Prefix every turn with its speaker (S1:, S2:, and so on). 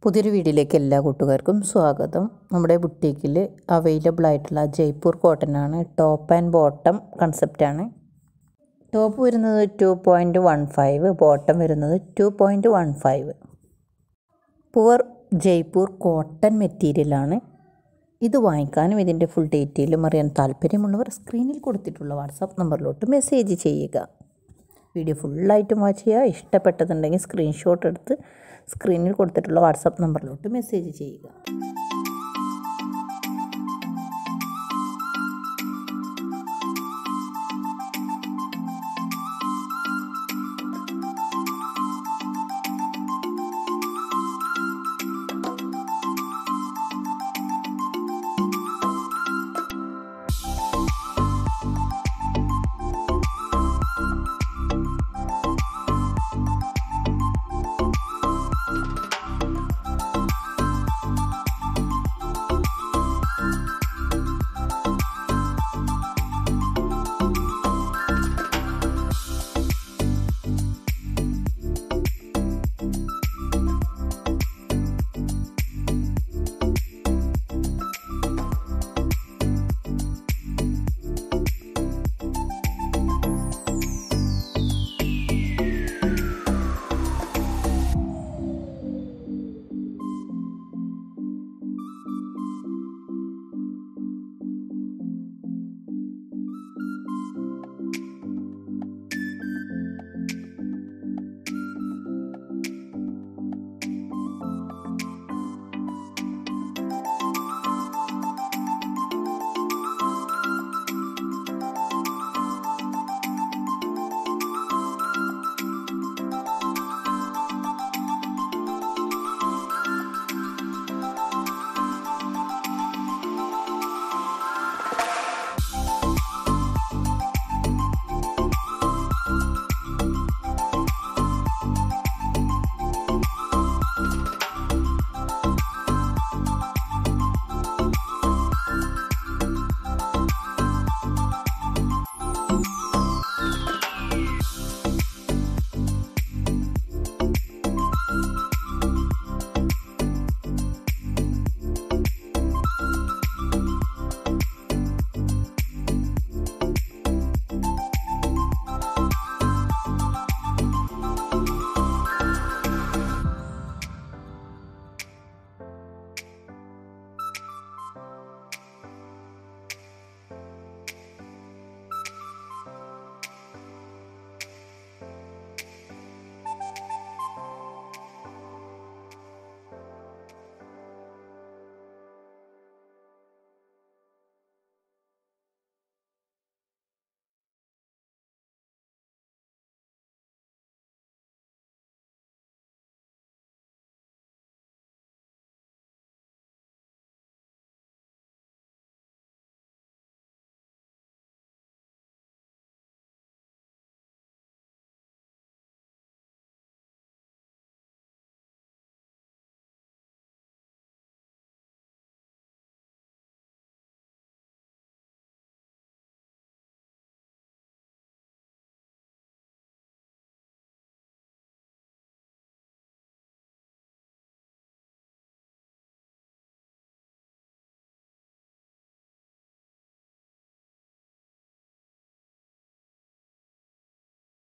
S1: പുതിയൊരു വീഡിയോയിലേക്ക് എല്ലാ കൂട്ടുകാർക്കും സ്വാഗതം നമ്മുടെ ബുട്ടീക്കിൽ അവൈലബിൾ ആയിട്ടുള്ള ജയ്പൂർ കോട്ടൺ ആണ് ടോപ്പ് ആൻഡ് ബോട്ടം കൺസെപ്റ്റാണ് ടോപ്പ് വരുന്നത് two point one five bottom വരുന്നത് two point one five pure Jaipur cotton മെറ്റീരിയലാണ് ഇത് വാങ്ങിക്കാനും ഇതിൻ്റെ ഫുൾ ഡീറ്റെയിലും അറിയാൻ താല്പര്യമുള്ളവർ സ്ക്രീനിൽ കൊടുത്തിട്ടുള്ള വാട്സാപ്പ് നമ്പറിലോട്ട് മെസ്സേജ് ചെയ്യുക വീഡിയോ ഫുള്ളായിട്ടും വാച്ച് ചെയ്യുക ഇഷ്ടപ്പെട്ടതുണ്ടെങ്കിൽ സ്ക്രീൻഷോട്ട് എടുത്ത് സ്ക്രീനിൽ കൊടുത്തിട്ടുള്ള വാട്സാപ്പ് നമ്പറിലോട്ട് മെസ്സേജ് ചെയ്യുക